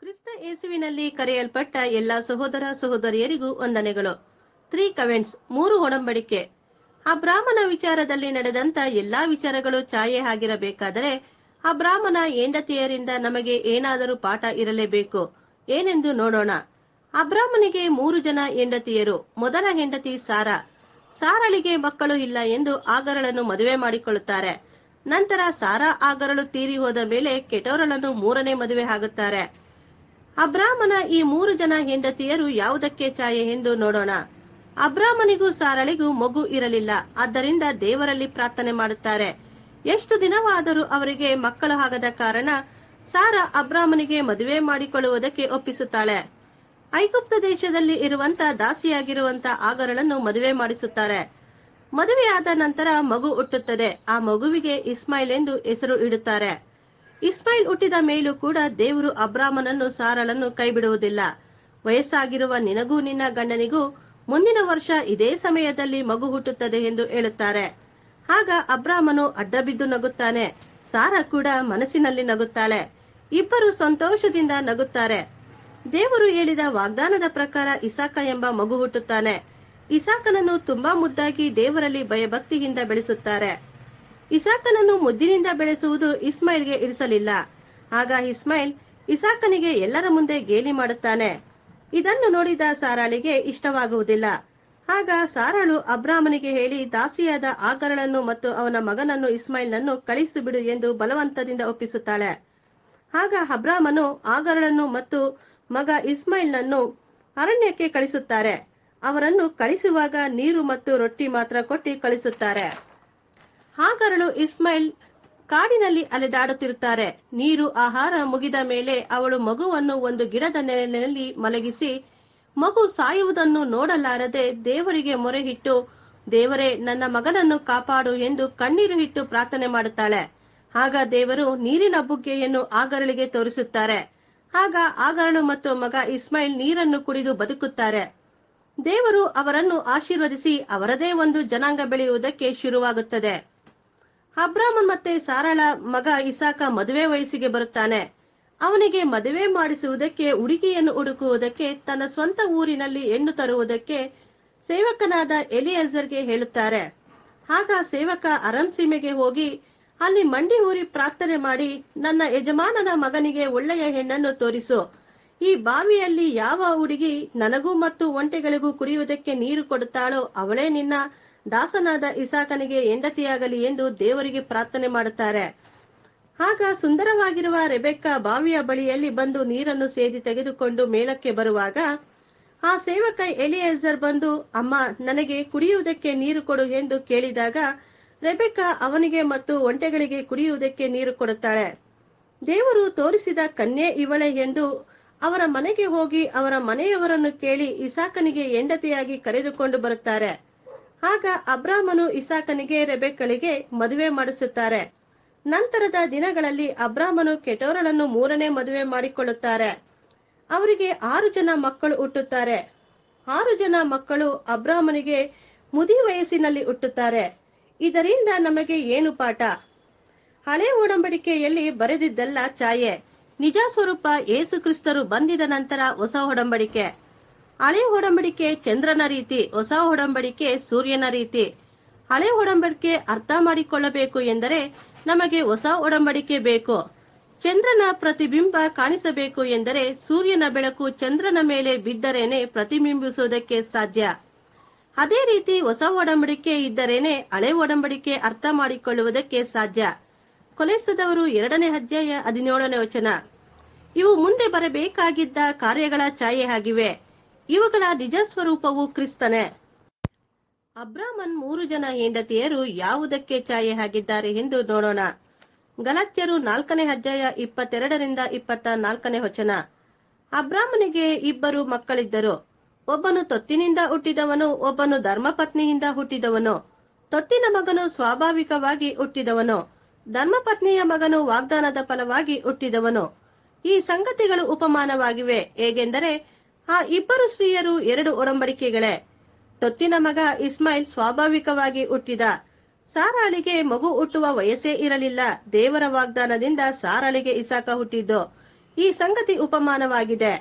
ಕ್ರಿಸ್ತ ಯೇಸುವಿನಲ್ಲಿ ಕರೆಯಲ್ಪಟ್ಟ ಎಲ್ಲ ಸಹೋದರ ಸಹೋದರಿಯರಿಗೂ ವಂದನೆಗಳು ತ್ರೀ ಕವೆಂಟ್ಸ್ ಮೂರು ಒಡಂಬಡಿಕೆ ಆ ಬ್ರಾಹ್ಮಣ ವಿಚಾರದಲ್ಲಿ ನಡೆದಂತ ಎಲ್ಲಾ ವಿಚಾರಗಳು ಛಾಯೆ ಆಗಿರಬೇಕಾದರೆ ಆ ಬ್ರಾಹ್ಮಣ ಹೆಂಡತಿಯರಿಂದ ನಮಗೆ ಏನಾದರೂ ಪಾಠ ಇರಲೇಬೇಕು ಏನೆಂದು ನೋಡೋಣ ಅಬ್ರಾಹ್ಮನಿಗೆ ಮೂರು ಜನ ಹೆಂಡತಿಯರು ಮೊದಲ ಹೆಂಡತಿ ಸಾರಾ ಸಾರಳಿಗೆ ಮಕ್ಕಳು ಇಲ್ಲ ಎಂದು ಆಗರಳನ್ನು ಮದುವೆ ಮಾಡಿಕೊಳ್ಳುತ್ತಾರೆ ನಂತರ ಸಾರಾ ಆಗರಳು ತೀರಿ ಹೋದ ಮೇಲೆ ಕೆಟೋರಳನ್ನು ಮೂರನೇ ಮದುವೆ ಆಗುತ್ತಾರೆ ಅಬ್ರಾಹ್ಮನ ಈ ಮೂರು ಜನ ಹೆಂಡತಿಯರು ಯಾವುದಕ್ಕೆ ಛಾಯೆ ಎಂದು ನೋಡೋಣ ಅಬ್ರಾಹ್ಮನಿಗೂ ಸಾರಳಿಗೂ ಮಗು ಇರಲಿಲ್ಲ ಆದ್ದರಿಂದ ದೇವರಲ್ಲಿ ಪ್ರಾರ್ಥನೆ ಮಾಡುತ್ತಾರೆ ಎಷ್ಟು ದಿನವಾದರೂ ಅವರಿಗೆ ಮಕ್ಕಳು ಆಗದ ಕಾರಣ ಸಾರ ಅಬ್ರಾಹ್ಮನಿಗೆ ಮದುವೆ ಮಾಡಿಕೊಳ್ಳುವುದಕ್ಕೆ ಒಪ್ಪಿಸುತ್ತಾಳೆ ಐಗುಪ್ತ ದೇಶದಲ್ಲಿ ಇರುವಂತ ದಾಸಿಯಾಗಿರುವಂತ ಆಗರಳನ್ನು ಮದುವೆ ಮಾಡಿಸುತ್ತಾರೆ ಮದುವೆಯಾದ ನಂತರ ಮಗು ಹುಟ್ಟುತ್ತದೆ ಆ ಮಗುವಿಗೆ ಇಸ್ಮಾಯಿಲ್ ಎಂದು ಹೆಸರು ಇಡುತ್ತಾರೆ ಇಸ್ಮಾಯಿಲ್ ಹುಟ್ಟಿದ ಮೇಲೂ ಕೂಡ ದೇವರು ಅಬ್ರಾಹ್ಮನನ್ನು ಸಾರಳನ್ನು ಕೈಬಿಡುವುದಿಲ್ಲ ವಯಸ್ಸಾಗಿರುವ ನಿನಗೂ ನಿನ್ನ ಗಂಡನಿಗೂ ಮುಂದಿನ ವರ್ಷ ಇದೇ ಸಮಯದಲ್ಲಿ ಮಗು ಹುಟ್ಟುತ್ತದೆ ಎಂದು ಹೇಳುತ್ತಾರೆ ಆಗ ಅಬ್ರಾಹ್ಮನು ಅಡ್ಡಬಿದ್ದು ನಗುತ್ತಾನೆ ಸಾರ ಕೂಡ ಮನಸ್ಸಿನಲ್ಲಿ ನಗುತ್ತಾಳೆ ಇಬ್ಬರು ಸಂತೋಷದಿಂದ ನಗುತ್ತಾರೆ ದೇವರು ಹೇಳಿದ ವಾಗ್ದಾನದ ಪ್ರಕಾರ ಇಸಾಕ ಎಂಬ ಮಗು ಹುಟ್ಟುತ್ತಾನೆ ಇಸಾಕನನ್ನು ತುಂಬಾ ಮುದ್ದಾಗಿ ದೇವರಲ್ಲಿ ಭಯಭಕ್ತಿಯಿಂದ ಬೆಳೆಸುತ್ತಾರೆ ಇಸಾಕನನ್ನು ಮುದ್ದಿನಿಂದ ಬೆಳೆಸುವುದು ಇಸ್ಮಾಯಿಲ್ಗೆ ಇರಿಸಲಿಲ್ಲ ಆಗ ಇಸ್ಮಾಯಿಲ್ ಇಸಾಕನಿಗೆ ಎಲ್ಲರ ಮುಂದೆ ಗೇಲಿ ಮಾಡುತ್ತಾನೆ ಇದನ್ನು ನೋಡಿದ ಸಾರಾಳಿಗೆ ಇಷ್ಟವಾಗುವುದಿಲ್ಲ ಆಗ ಸಾರಾಳು ಅಬ್ರಾಹ್ಮನಿಗೆ ಹೇಳಿ ದಾಸಿಯಾದ ಆಗರಳನ್ನು ಮತ್ತು ಅವನ ಮಗನನ್ನು ಇಸ್ಮಾಯಿಲ್ನನ್ನು ಕಳಿಸಿಬಿಡು ಎಂದು ಬಲವಂತದಿಂದ ಒಪ್ಪಿಸುತ್ತಾಳೆ ಆಗ ಅಬ್ರಾಹ್ಮನು ಆಗರಳನ್ನು ಮತ್ತು ಮಗ ಇಸ್ಮಾಯಿಲ್ನನ್ನು ಅರಣ್ಯಕ್ಕೆ ಕಳಿಸುತ್ತಾರೆ ಅವರನ್ನು ಕಳಿಸುವಾಗ ನೀರು ಮತ್ತು ರೊಟ್ಟಿ ಮಾತ್ರ ಕೊಟ್ಟಿ ಕಳಿಸುತ್ತಾರೆ ಆಗರಳು ಇಸ್ಮಾಯಿಲ್ ಕಾಡಿನಲ್ಲಿ ಅಲೆದಾಡುತ್ತಿರುತ್ತಾರೆ ನೀರು ಆಹಾರ ಮುಗಿದ ಮೇಲೆ ಅವಳು ಮಗುವನ್ನು ಒಂದು ಗಿಡದ ನೆರಳಿನಲ್ಲಿ ಮಲಗಿಸಿ ಮಗು ಸಾಯುವುದನ್ನು ನೋಡಲಾರದೆ ದೇವರಿಗೆ ಮೊರೆಹಿಟ್ಟು ದೇವರೇ ನನ್ನ ಮಗನನ್ನು ಕಾಪಾಡು ಎಂದು ಕಣ್ಣೀರು ಇಟ್ಟು ಪ್ರಾರ್ಥನೆ ಮಾಡುತ್ತಾಳೆ ಆಗ ದೇವರು ನೀರಿನ ಬುಗ್ಗೆಯನ್ನು ಆಗರಳಿಗೆ ತೋರಿಸುತ್ತಾರೆ ಆಗ ಆಗರಳು ಮತ್ತು ಮಗ ಇಸ್ಮಾಯಿಲ್ ನೀರನ್ನು ಕುಡಿದು ಬದುಕುತ್ತಾರೆ ದೇವರು ಅವರನ್ನು ಆಶೀರ್ವದಿಸಿ ಅವರದೇ ಒಂದು ಜನಾಂಗ ಬೆಳೆಯುವುದಕ್ಕೆ ಶುರುವಾಗುತ್ತದೆ ಅಬ್ರಾಹ್ಮನ್ ಮತ್ತೆ ಸಾರಾಳ ಮಗ ಇಸಾಕ ಮದುವೆ ವಯಸ್ಸಿಗೆ ಬರುತ್ತಾನೆ ಅವನಿಗೆ ಮದುವೆ ಮಾಡಿಸುವುದಕ್ಕೆ ಹುಡುಗಿಯನ್ನು ಹುಡುಕುವುದಕ್ಕೆ ತನ್ನ ಸ್ವಂತ ಊರಿನಲ್ಲಿ ಹೆಣ್ಣು ತರುವುದಕ್ಕೆ ಸೇವಕನಾದ ಎಲಿಯಜರ್ಗೆ ಹೇಳುತ್ತಾರೆ ಆಗ ಸೇವಕ ಅರಂ ಸೀಮೆಗೆ ಹೋಗಿ ಅಲ್ಲಿ ಮಂಡಿ ಊರಿ ಪ್ರಾರ್ಥನೆ ಮಾಡಿ ನನ್ನ ಯಜಮಾನನ ಮಗನಿಗೆ ಒಳ್ಳೆಯ ಹೆಣ್ಣನ್ನು ತೋರಿಸು ಈ ಬಾವಿಯಲ್ಲಿ ಯಾವ ಹುಡುಗಿ ನನಗೂ ಮತ್ತು ಒಂಟೆಗಳಿಗೂ ಕುಡಿಯುವುದಕ್ಕೆ ನೀರು ಕೊಡುತ್ತಾಳೋ ಅವಳೇ ನಿನ್ನ ದಾಸನಾದ ಇಸಾಕನಿಗೆ ಹೆಂಡತಿಯಾಗಲಿ ಎಂದು ದೇವರಿಗೆ ಪ್ರಾರ್ಥನೆ ಮಾಡುತ್ತಾರೆ ಆಗ ಸುಂದರವಾಗಿರುವ ರೆಬೆಕ್ಕ ಬಾವಿಯ ಬಳಿಯಲ್ಲಿ ಬಂದು ನೀರನ್ನು ಸೇದಿ ತೆಗೆದುಕೊಂಡು ಮೇಲಕ್ಕೆ ಬರುವಾಗ ಆ ಸೇವಕ ಎಲಿಯೇಸರ್ ಬಂದು ಅಮ್ಮ ನನಗೆ ಕುಡಿಯುವುದಕ್ಕೆ ನೀರು ಕೊಡು ಎಂದು ಕೇಳಿದಾಗ ರೆಬೆಕ್ಕ ಅವನಿಗೆ ಮತ್ತು ಒಂಟೆಗಳಿಗೆ ಕುಡಿಯುವುದಕ್ಕೆ ನೀರು ಕೊಡುತ್ತಾಳೆ ದೇವರು ತೋರಿಸಿದ ಕನ್ಯೆ ಇವಳೆ ಎಂದು ಅವರ ಮನೆಗೆ ಹೋಗಿ ಅವರ ಮನೆಯವರನ್ನು ಕೇಳಿ ಇಸಾಕನಿಗೆ ಹೆಂಡತಿಯಾಗಿ ಕರೆದುಕೊಂಡು ಬರುತ್ತಾರೆ ಆಗ ಅಬ್ರಾಹ್ಮನು ಇಸಾಕನಿಗೆ ರೆಬೆಕ್ಕಳಿಗೆ ಮದುವೆ ಮಾಡಿಸುತ್ತಾರೆ ನಂತರದ ದಿನಗಳಲ್ಲಿ ಅಬ್ರಾಹ್ಮನು ಕೆಟೋರಳನ್ನು ಮೂರನೇ ಮದುವೆ ಮಾಡಿಕೊಳ್ಳುತ್ತಾರೆ ಅವರಿಗೆ ಆರು ಜನ ಮಕ್ಕಳು ಹುಟ್ಟುತ್ತಾರೆ ಆರು ಜನ ಮಕ್ಕಳು ಅಬ್ರಾಹ್ಮನಿಗೆ ಮುದಿ ವಯಸ್ಸಿನಲ್ಲಿ ಹುಟ್ಟುತ್ತಾರೆ ಇದರಿಂದ ನಮಗೆ ಏನು ಪಾಠ ಹಳೆ ಒಡಂಬಡಿಕೆಯಲ್ಲಿ ಬರೆದಿದ್ದಲ್ಲ ಛಾಯೆ ನಿಜ ಸ್ವರೂಪ ಯೇಸು ಕ್ರಿಸ್ತರು ಬಂದಿದ ನಂತರ ಹೊಸ ಒಡಂಬಡಿಕೆ ಹಳೆ ಒಡಂಬಡಿಕೆ ಚಂದ್ರನ ರೀತಿ ಹೊಸ ಒಡಂಬಡಿಕೆ ಸೂರ್ಯನ ರೀತಿ ಹಳೆ ಒಡಂಬಡಿಕೆ ಅರ್ಥ ಮಾಡಿಕೊಳ್ಳಬೇಕು ಎಂದರೆ ನಮಗೆ ಹೊಸ ಒಡಂಬಡಿಕೆ ಬೇಕು ಚಂದ್ರನ ಪ್ರತಿಬಿಂಬ ಕಾಣಿಸಬೇಕು ಎಂದರೆ ಸೂರ್ಯನ ಬೆಳಕು ಚಂದ್ರನ ಮೇಲೆ ಬಿದ್ದರೇನೆ ಪ್ರತಿಬಿಂಬಿಸುವುದಕ್ಕೆ ಸಾಧ್ಯ ಅದೇ ರೀತಿ ಹೊಸ ಒಡಂಬಡಿಕೆ ಇದ್ದರೇನೆ ಹಳೆ ಒಡಂಬಡಿಕೆ ಅರ್ಥ ಮಾಡಿಕೊಳ್ಳುವುದಕ್ಕೆ ಸಾಧ್ಯ ಕೊಲೆಸದವರು ಎರಡನೇ ಅಧ್ಯಾಯ ಹದಿನೇಳನೇ ವಚನ ಇವು ಮುಂದೆ ಬರಬೇಕಾಗಿದ್ದ ಕಾರ್ಯಗಳ ಛಾಯೆ ಆಗಿವೆ ಇವುಗಳ ನಿಜ ಸ್ವರೂಪವು ಕ್ರಿಸ್ತನೇ ಅಬ್ರಾಹ್ಮನ್ ಮೂರು ಜನ ಹೆಂಡತಿಯರು ಯಾವುದಕ್ಕೆ ಛಾಯೆ ಆಗಿದ್ದಾರೆ ಎಂದು ನೋಡೋಣ ಗಲಾತ್ಯರು ನಾಲ್ಕನೇ ಅಧ್ಯಾಯ ಇಪ್ಪತ್ತೆರಡರಿಂದ ಇಪ್ಪತ್ತ ನಾಲ್ಕನೇ ವಚನ ಅಬ್ರಾಹ್ಮನಿಗೆ ಇಬ್ಬರು ಮಕ್ಕಳಿದ್ದರು ಒಬ್ಬನು ತೊತ್ತಿನಿಂದ ಹುಟ್ಟಿದವನು ಒಬ್ಬನು ಧರ್ಮಪತ್ನಿಯಿಂದ ಹುಟ್ಟಿದವನು ತೊತ್ತಿನ ಮಗನು ಸ್ವಾಭಾವಿಕವಾಗಿ ಹುಟ್ಟಿದವನು ಧರ್ಮಪತ್ನಿಯ ಮಗನು ವಾಗ್ದಾನದ ಫಲವಾಗಿ ಹುಟ್ಟಿದವನು ಈ ಸಂಗತಿಗಳು ಉಪಮಾನವಾಗಿವೆ ಹೇಗೆಂದರೆ ಆ ಇಬ್ಬರು ಸ್ತ್ರೀಯರು ಎರಡು ಒಡಂಬಡಿಕೆಗಳೇ ತೊತ್ತಿನ ಮಗ ಇಸ್ಮಾಯಿಲ್ ಸ್ವಾಭಾವಿಕವಾಗಿ ಹುಟ್ಟಿದ ಸಾರಾಳಿಗೆ ಮಗು ಹುಟ್ಟುವ ವಯಸ್ಸೇ ಇರಲಿಲ್ಲ ದೇವರ ವಾಗ್ದಾನದಿಂದ ಸಾರಾಳಿಗೆ ಇಸಾಕ ಹುಟ್ಟಿದ್ದು ಈ ಸಂಗತಿ ಉಪಮಾನವಾಗಿದೆ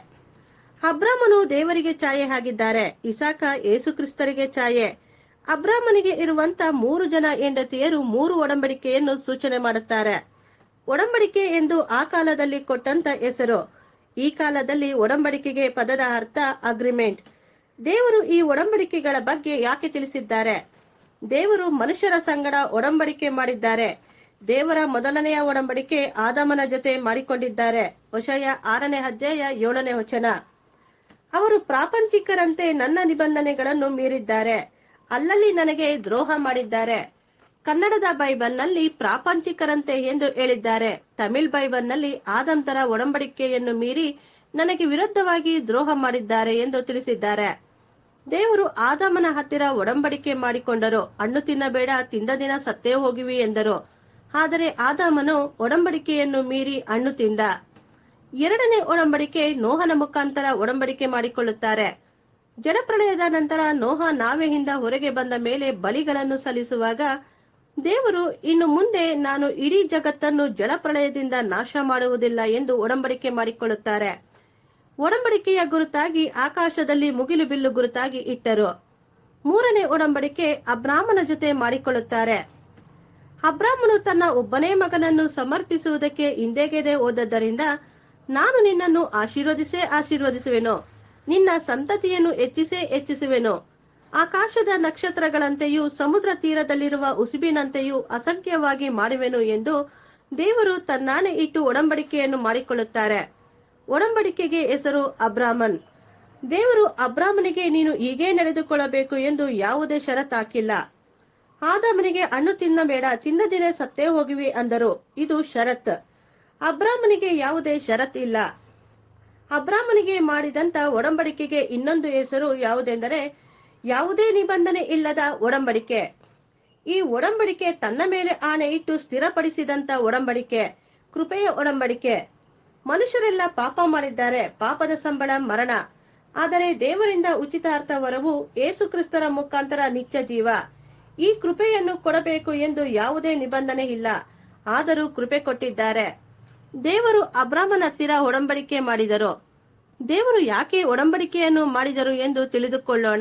ಅಬ್ರಾಮನು ದೇವರಿಗೆ ಛಾಯೆ ಆಗಿದ್ದಾರೆ ಇಸಾಕ ಏಸುಕ್ರಿಸ್ತರಿಗೆ ಛಾಯೆ ಅಬ್ರಾಮನಿಗೆ ಇರುವಂತ ಮೂರು ಜನ ಹೆಂಡತಿಯರು ಮೂರು ಒಡಂಬಡಿಕೆಯನ್ನು ಸೂಚನೆ ಮಾಡುತ್ತಾರೆ ಒಡಂಬಡಿಕೆ ಎಂದು ಆ ಕಾಲದಲ್ಲಿ ಕೊಟ್ಟಂತ ಹೆಸರು ಈ ಕಾಲದಲ್ಲಿ ಒಡಂಬಡಿಕೆಗೆ ಪದದ ಅರ್ಥ ಅಗ್ರಿಮೆಂಟ್ ದೇವರು ಈ ಒಡಂಬಡಿಕೆಗಳ ಬಗ್ಗೆ ಯಾಕೆ ತಿಳಿಸಿದ್ದಾರೆ ದೇವರು ಮನುಷ್ಯರ ಸಂಗಡ ಒಡಂಬಡಿಕೆ ಮಾಡಿದ್ದಾರೆ ದೇವರ ಮೊದಲನೆಯ ಒಡಂಬಡಿಕೆ ಆದಾಮನ ಜೊತೆ ಮಾಡಿಕೊಂಡಿದ್ದಾರೆ ಹೊಷಯ ಆರನೇ ಅಧ್ಯಾಯ ಏಳನೇ ವಚನ ಅವರು ಪ್ರಾಪಂಚಿಕರಂತೆ ನನ್ನ ನಿಬಂಧನೆಗಳನ್ನು ಮೀರಿದ್ದಾರೆ ಅಲ್ಲಲ್ಲಿ ನನಗೆ ದ್ರೋಹ ಮಾಡಿದ್ದಾರೆ ಕನ್ನಡದ ಬೈಬಲ್ನಲ್ಲಿ ಪ್ರಾಪಂಚಿಕರಂತೆ ಎಂದು ಹೇಳಿದ್ದಾರೆ ತಮಿಳ್ ಬೈಬಲ್ನಲ್ಲಿ ಆದಂತರ ಒಡಂಬಡಿಕೆಯನ್ನು ಮೀರಿ ನನಗೆ ವಿರುದ್ಧವಾಗಿ ದ್ರೋಹ ಮಾಡಿದ್ದಾರೆ ಎಂದು ತಿಳಿಸಿದ್ದಾರೆ ದೇವರು ಆದಾಮನ ಹತ್ತಿರ ಒಡಂಬಡಿಕೆ ಮಾಡಿಕೊಂಡರು ಹಣ್ಣು ತಿನ್ನಬೇಡ ತಿಂದ ದಿನ ಸತ್ತೇ ಹೋಗಿವಿ ಎಂದರು ಆದರೆ ಆದಾಮನು ಒಡಂಬಡಿಕೆಯನ್ನು ಮೀರಿ ಹಣ್ಣು ತಿಂದ ಎರಡನೇ ಒಡಂಬಡಿಕೆ ನೋಹನ ಮುಖಾಂತರ ಒಡಂಬಡಿಕೆ ಮಾಡಿಕೊಳ್ಳುತ್ತಾರೆ ಜಲಪ್ರಳಯದ ನಂತರ ನೋಹ ನಾವೆಯಿಂದ ಹೊರಗೆ ಬಂದ ಮೇಲೆ ಬಲಿಗಳನ್ನು ಸಲ್ಲಿಸುವಾಗ ದೇವರು ಇನ್ನು ಮುಂದೆ ನಾನು ಇಡೀ ಜಗತ್ತನ್ನು ಜಲಪ್ರಳಯದಿಂದ ನಾಶ ಮಾಡುವುದಿಲ್ಲ ಎಂದು ಒಡಂಬಡಿಕೆ ಮಾಡಿಕೊಳ್ಳುತ್ತಾರೆ ಒಡಂಬಡಿಕೆಯ ಗುರುತಾಗಿ ಆಕಾಶದಲ್ಲಿ ಮುಗಿಲು ಬಿಲ್ಲು ಗುರುತಾಗಿ ಇಟ್ಟರು ಮೂರನೇ ಒಡಂಬಡಿಕೆ ಅಬ್ರಾಮನ ಜೊತೆ ಮಾಡಿಕೊಳ್ಳುತ್ತಾರೆ ಅಬ್ರಾಮನು ತನ್ನ ಒಬ್ಬನೇ ಮಗನನ್ನು ಸಮರ್ಪಿಸುವುದಕ್ಕೆ ಹಿಂದೆಗೆದೆ ಹೋದದ್ದರಿಂದ ನಾನು ನಿನ್ನನ್ನು ಆಶೀರ್ವದಿಸೇ ಆಶೀರ್ವದಿಸುವೆನು ನಿನ್ನ ಸಂತತಿಯನ್ನು ಹೆಚ್ಚಿಸೇ ಹೆಚ್ಚಿಸುವೆನು ಆಕಾಶದ ನಕ್ಷತ್ರಗಳಂತೆಯೂ ಸಮುದ್ರ ತೀರದಲ್ಲಿರುವ ಉಸುಬಿನಂತೆಯೂ ಅಸಂಖ್ಯವಾಗಿ ಮಾಡುವೆನು ಎಂದು ದೇವರು ತನ್ನಾಣೆ ಇಟ್ಟು ಒಡಂಬಡಿಕೆಯನ್ನು ಮಾಡಿಕೊಳ್ಳುತ್ತಾರೆ ಒಡಂಬಡಿಕೆಗೆ ಹೆಸರು ಅಬ್ರಾಮನ್ ದೇವರು ಅಬ್ರಾಮನಿಗೆ ನೀನು ಹೀಗೇ ನಡೆದುಕೊಳ್ಳಬೇಕು ಎಂದು ಯಾವುದೇ ಷರತ್ ಹಾಕಿಲ್ಲ ಆದಾಮನಿಗೆ ಹಣ್ಣು ತಿನ್ನಬೇಡ ತಿಂದ ದಿನ ಸತ್ತೇ ಹೋಗಿವಿ ಅಂದರು ಇದು ಷರತ್ ಅಬ್ರಾಮನಿಗೆ ಯಾವುದೇ ಷರತ್ ಇಲ್ಲ ಅಬ್ರಾಮನಿಗೆ ಮಾಡಿದಂತ ಒಡಂಬಡಿಕೆಗೆ ಇನ್ನೊಂದು ಹೆಸರು ಯಾವುದೆಂದರೆ ಯಾವುದೇ ನಿಬಂಧನೆ ಇಲ್ಲದ ಒಡಂಬಡಿಕೆ ಈ ಒಡಂಬಡಿಕೆ ತನ್ನ ಮೇಲೆ ಆಣೆ ಇಟ್ಟು ಸ್ಥಿರಪಡಿಸಿದಂತ ಒಡಂಬಡಿಕೆ ಕೃಪೆಯ ಒಡಂಬಡಿಕೆ ಮನುಷ್ಯರೆಲ್ಲ ಪಾಪ ಮಾಡಿದ್ದಾರೆ ಪಾಪದ ಸಂಬಳ ಮರಣ ಆದರೆ ದೇವರಿಂದ ಉಚಿತಾರ್ಥ ವರವು ಏಸುಕ್ರಿಸ್ತರ ಮುಖಾಂತರ ನಿತ್ಯ ಜೀವ ಈ ಕೃಪೆಯನ್ನು ಕೊಡಬೇಕು ಎಂದು ಯಾವುದೇ ನಿಬಂಧನೆ ಇಲ್ಲ ಆದರೂ ಕೃಪೆ ಕೊಟ್ಟಿದ್ದಾರೆ ದೇವರು ಅಬ್ರಾಮನ ಹತ್ತಿರ ಒಡಂಬಡಿಕೆ ಮಾಡಿದರು ದೇವರು ಯಾಕೆ ಒಡಂಬಡಿಕೆಯನ್ನು ಮಾಡಿದರು ಎಂದು ತಿಳಿದುಕೊಳ್ಳೋಣ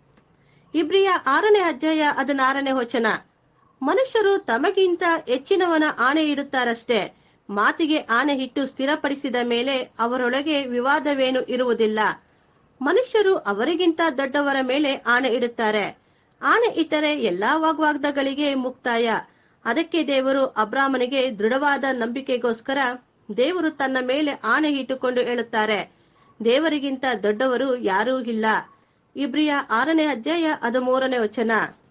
ಇಬ್ರಿಯ ಆರನೇ ಅಧ್ಯಾಯ ಹದಿನಾರನೇ ವಚನ ಮನುಷ್ಯರು ತಮಗಿಂತ ಹೆಚ್ಚಿನವನ ಆಣೆ ಇಡುತ್ತಾರಷ್ಟೇ ಮಾತಿಗೆ ಆಣೆ ಇಟ್ಟು ಸ್ಥಿರಪಡಿಸಿದ ಮೇಲೆ ಅವರೊಳಗೆ ವಿವಾದವೇನು ಇರುವುದಿಲ್ಲ ಮನುಷ್ಯರು ಅವರಿಗಿಂತ ದೊಡ್ಡವರ ಮೇಲೆ ಆಣೆ ಇಡುತ್ತಾರೆ ಆಣೆ ಇಟ್ಟರೆ ಎಲ್ಲಾ ವಾಗ್ವಾದಗಳಿಗೆ ಮುಕ್ತಾಯ ಅದಕ್ಕೆ ದೇವರು ಅಬ್ರಾಮನಿಗೆ ದೃಢವಾದ ನಂಬಿಕೆಗೋಸ್ಕರ ದೇವರು ತನ್ನ ಮೇಲೆ ಆಣೆ ಇಟ್ಟುಕೊಂಡು ಹೇಳುತ್ತಾರೆ ದೇವರಿಗಿಂತ ದೊಡ್ಡವರು ಯಾರೂ ಇಲ್ಲ ಇಬ್ರಿಯ ಆರನೇ ಅಧ್ಯಾಯ ಹದಿಮೂರನೇ ವಚನ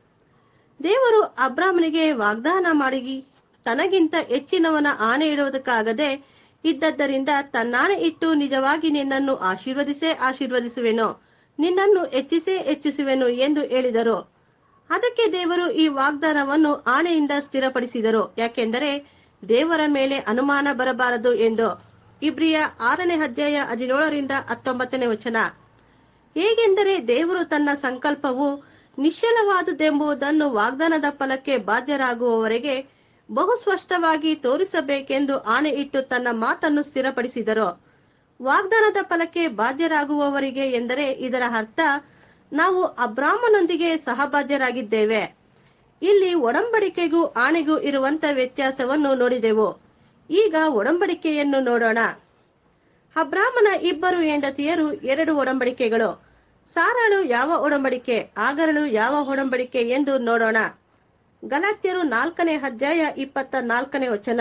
ದೇವರು ಅಬ್ರಾಮನಿಗೆ ವಾಗ್ದಾನ ಮಾಡಿ ತನಗಿಂತ ಹೆಚ್ಚಿನವನ ಆಣೆ ಇಡುವುದಕ್ಕಾಗದೆ ಇದ್ದದ್ದರಿಂದ ತನ್ನಾಣೆ ಇಟ್ಟು ನಿಜವಾಗಿ ನಿನ್ನನ್ನು ಆಶೀರ್ವದಿಸೇ ಆಶೀರ್ವದಿಸುವೆನು ನಿನ್ನನ್ನು ಹೆಚ್ಚಿಸೇ ಹೆಚ್ಚಿಸುವೆನು ಎಂದು ಹೇಳಿದರು ಅದಕ್ಕೆ ದೇವರು ಈ ವಾಗ್ದಾನವನ್ನು ಆಣೆಯಿಂದ ಸ್ಥಿರಪಡಿಸಿದರು ಯಾಕೆಂದರೆ ದೇವರ ಮೇಲೆ ಅನುಮಾನ ಬರಬಾರದು ಎಂದು ಇಬ್ರಿಯ ಆರನೇ ಅಧ್ಯಾಯ ಹದಿನೇಳರಿಂದ ಹತ್ತೊಂಬತ್ತನೇ ವಚನ ಹೇಗೆಂದರೆ ದೇವರು ತನ್ನ ಸಂಕಲ್ಪವು ನಿಶ್ಚಲವಾದುದೆಂಬುದನ್ನು ವಾಗ್ದಾನದ ಫಲಕ್ಕೆ ಬಾಧ್ಯರಾಗುವವರೆಗೆ ಬಹು ಸ್ಪಷ್ಟವಾಗಿ ತೋರಿಸಬೇಕೆಂದು ಆಣೆ ಇಟ್ಟು ತನ್ನ ಮಾತನ್ನು ಸ್ಥಿರಪಡಿಸಿದರು ವಾಗ್ದಾನದ ಫಲಕ್ಕೆ ಬಾಧ್ಯರಾಗುವವರಿಗೆ ಎಂದರೆ ಇದರ ಅರ್ಥ ನಾವು ಅಬ್ರಾಮನೊಂದಿಗೆ ಸಹಬಾಧ್ಯರಾಗಿದ್ದೇವೆ ಇಲ್ಲಿ ಒಡಂಬಡಿಕೆಗೂ ಆಣೆಗೂ ಇರುವಂತ ವ್ಯತ್ಯಾಸವನ್ನು ನೋಡಿದೆವು ಈಗ ಒಡಂಬಡಿಕೆಯನ್ನು ನೋಡೋಣ ಅಬ್ರಾಮನ ಇಬ್ಬರು ಹೆಂಡತಿಯರು ಎರಡು ಒಡಂಬಡಿಕೆಗಳು ಸಾರಾಳು ಯಾವ ಒಡಂಬಡಿಕೆ ಆಗರಳು ಯಾವ ಒಡಂಬಡಿಕೆ ಎಂದು ನೋಡೋಣ ಗಲಾತ್ಯರು ನಾಲ್ಕನೇ ಅಧ್ಯಾಯ ಇಪ್ಪತ್ತ ನಾಲ್ಕನೇ ವಚನ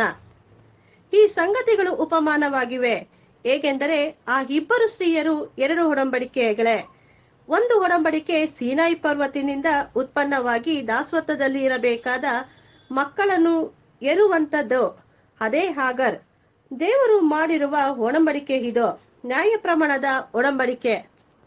ಈ ಸಂಗತಿಗಳು ಉಪಮಾನವಾಗಿವೆ ಹೇಗೆಂದರೆ ಆ ಇಬ್ಬರು ಸ್ತ್ರೀಯರು ಎರಡು ಒಡಂಬಡಿಕೆಗಳೇ ಒಂದು ಒಡಂಬಡಿಕೆ ಸೀನಾಯಿ ಪರ್ವತಿನಿಂದ ಉತ್ಪನ್ನವಾಗಿ ದಾಸ್ವತ್ವದಲ್ಲಿ ಇರಬೇಕಾದ ಮಕ್ಕಳನ್ನು ಎರುವಂತದ್ದು ಅದೇ ಹಾಗರ್ ದೇವರು ಮಾಡಿರುವ ಒಡಂಬಡಿಕೆ ಇದು ನ್ಯಾಯ ಪ್ರಮಾಣದ ಒಡಂಬಡಿಕೆ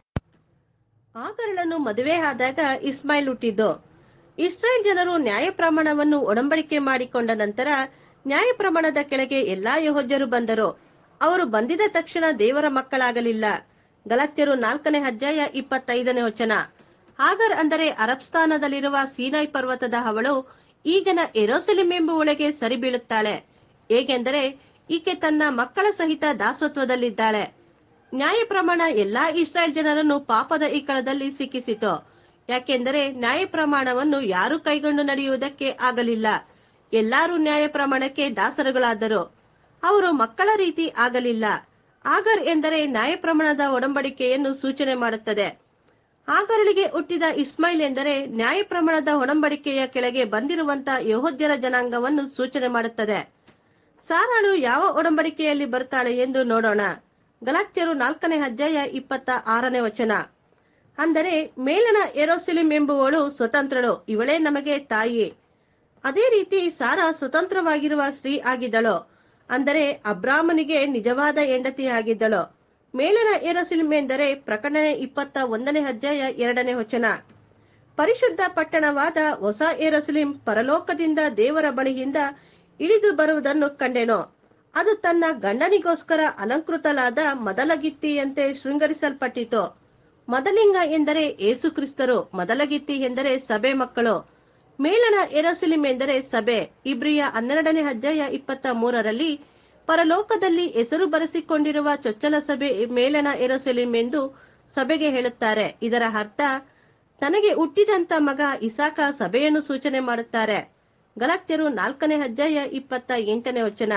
ಆಗರಳನ್ನು ಮದುವೆ ಆದಾಗ ಇಸ್ಮಾಯಿಲ್ ಹುಟ್ಟಿದ್ದು ಇಸ್ರಾಯೇಲ್ ಜನರು ನ್ಯಾಯ ಪ್ರಮಾಣವನ್ನು ಒಡಂಬಡಿಕೆ ಮಾಡಿಕೊಂಡ ನಂತರ ನ್ಯಾಯ ಪ್ರಮಾಣದ ಕೆಳಗೆ ಎಲ್ಲಾ ಯಹೋದ್ಯರು ಬಂದರು ಅವರು ಬಂದಿದ ತಕ್ಷಣ ದೇವರ ಮಕ್ಕಳಾಗಲಿಲ್ಲ ಗಲತ್ಯರು ನಾಲ್ಕನೇ ಅಧ್ಯಾಯ ಇಪ್ಪತ್ತೈದನೇ ವಚನ ಆಗರ್ ಅಂದರೆ ಅರಬ್ಸ್ಥಾನದಲ್ಲಿರುವ ಸೀನಾಯ್ ಪರ್ವತದ ಅವಳು ಈಗನ ಎರೋಸೆಲಿಂ ಎಂಬುವೊಳಗೆ ಸರಿ ಬೀಳುತ್ತಾಳೆ ಹೇಗೆಂದರೆ ಈಕೆ ತನ್ನ ಮಕ್ಕಳ ಸಹಿತ ದಾಸತ್ವದಲ್ಲಿದ್ದಾಳೆ ನ್ಯಾಯ ಪ್ರಮಾಣ ಎಲ್ಲಾ ಇಸ್ರಾಯೇಲ್ ಜನರನ್ನು ಪಾಪದ ಇಕ್ಕಳದಲ್ಲಿ ಸಿಕ್ಕಿಸಿತು ಯಾಕೆಂದರೆ ನ್ಯಾಯ ಪ್ರಮಾಣವನ್ನು ಯಾರು ಕೈಗೊಂಡು ನಡೆಯುವುದಕ್ಕೆ ಆಗಲಿಲ್ಲ ಎಲ್ಲರೂ ನ್ಯಾಯ ಪ್ರಮಾಣಕ್ಕೆ ದಾಸರುಗಳಾದರು ಅವರು ಮಕ್ಕಳ ರೀತಿ ಆಗಲಿಲ್ಲ ಆಗರ್ ಎಂದರೆ ನ್ಯಾಯ ಪ್ರಮಾಣದ ಒಡಂಬಡಿಕೆಯನ್ನು ಸೂಚನೆ ಮಾಡುತ್ತದೆ ಆಗರಳಿಗೆ ಹುಟ್ಟಿದ ಇಸ್ಮಾಯಿಲ್ ಎಂದರೆ ನ್ಯಾಯ ಪ್ರಮಾಣದ ಒಡಂಬಡಿಕೆಯ ಕೆಳಗೆ ಬಂದಿರುವಂತ ಯಹೋದ್ಯರ ಜನಾಂಗವನ್ನು ಸೂಚನೆ ಮಾಡುತ್ತದೆ ಸಾರಾಳು ಯಾವ ಒಡಂಬಡಿಕೆಯಲ್ಲಿ ಬರ್ತಾಳೆ ಎಂದು ನೋಡೋಣ ಗಲಾಟ್ಯರು ನಾಲ್ಕನೇ ಅಧ್ಯಾಯ ಇಪ್ಪತ್ತ ಆರನೇ ವಚನ ಅಂದರೆ ಮೇಲನ ಎರೋಸಿಲಿಂ ಎಂಬುವಳು ಸ್ವತಂತ್ರಳು ಇವಳೇ ನಮಗೆ ತಾಯಿ ಅದೇ ರೀತಿ ಸಾರಾ ಸ್ವತಂತ್ರವಾಗಿರುವ ಸ್ತ್ರೀ ಆಗಿದ್ದಳು ಅಂದರೆ ಅಬ್ರಾಮನಿಗೆ ನಿಜವಾದ ಹೆಂಡತಿ ಆಗಿದ್ದಳು ಮೇಲನ ಎರೋಸಿಲಿಂ ಎಂದರೆ ಪ್ರಕಟಣೆ ಇಪ್ಪತ್ತ ಒಂದನೇ ಅಧ್ಯಾಯ ಎರಡನೇ ವಚನ ಪರಿಶುದ್ಧ ಪಟ್ಟಣವಾದ ಹೊಸ ಏರೋಸಲಿಂ ಪರಲೋಕದಿಂದ ದೇವರ ಬಳಿಯಿಂದ ಇಳಿದು ಬರುವುದನ್ನು ಕಂಡೆನು ಅದು ತನ್ನ ಗಂಡನಿಗೋಸ್ಕರ ಅಲಂಕೃತಲಾದ ಮೊದಲಗಿತ್ತಿಯಂತೆ ಶೃಂಗರಿಸಲ್ಪಟ್ಟಿತು ಮೊದಲಿಂಗ ಎಂದರೆ ಏಸು ಕ್ರಿಸ್ತರು ಮೊದಲಗಿತ್ತಿ ಎಂದರೆ ಸಭೆ ಮಕ್ಕಳು ಮೇಲನ ಎರೋಸಲಿಂ ಎಂದರೆ ಸಭೆ ಇಬ್ರಿಯ ಹನ್ನೆರಡನೇ ಅಧ್ಯಾಯ ಇಪ್ಪತ್ತ ಮೂರರಲ್ಲಿ ಪರಲೋಕದಲ್ಲಿ ಹೆಸರು ಬರೆಸಿಕೊಂಡಿರುವ ಚೊಚ್ಚಲ ಸಭೆ ಮೇಲನ ಎರೋಸಲಿಂ ಎಂದು ಸಭೆಗೆ ಹೇಳುತ್ತಾರೆ ಇದರ ಅರ್ಥ ತನಗೆ ಹುಟ್ಟಿದಂತ ಮಗ ಇಸಾಕ ಸಭೆಯನ್ನು ಸೂಚನೆ ಮಾಡುತ್ತಾರೆ ಗಲಾತ್ಯರು ನಾಲ್ಕನೇ ಅಧ್ಯಾಯ ಇಪ್ಪತ್ತ ಎಂಟನೇ ವಚನ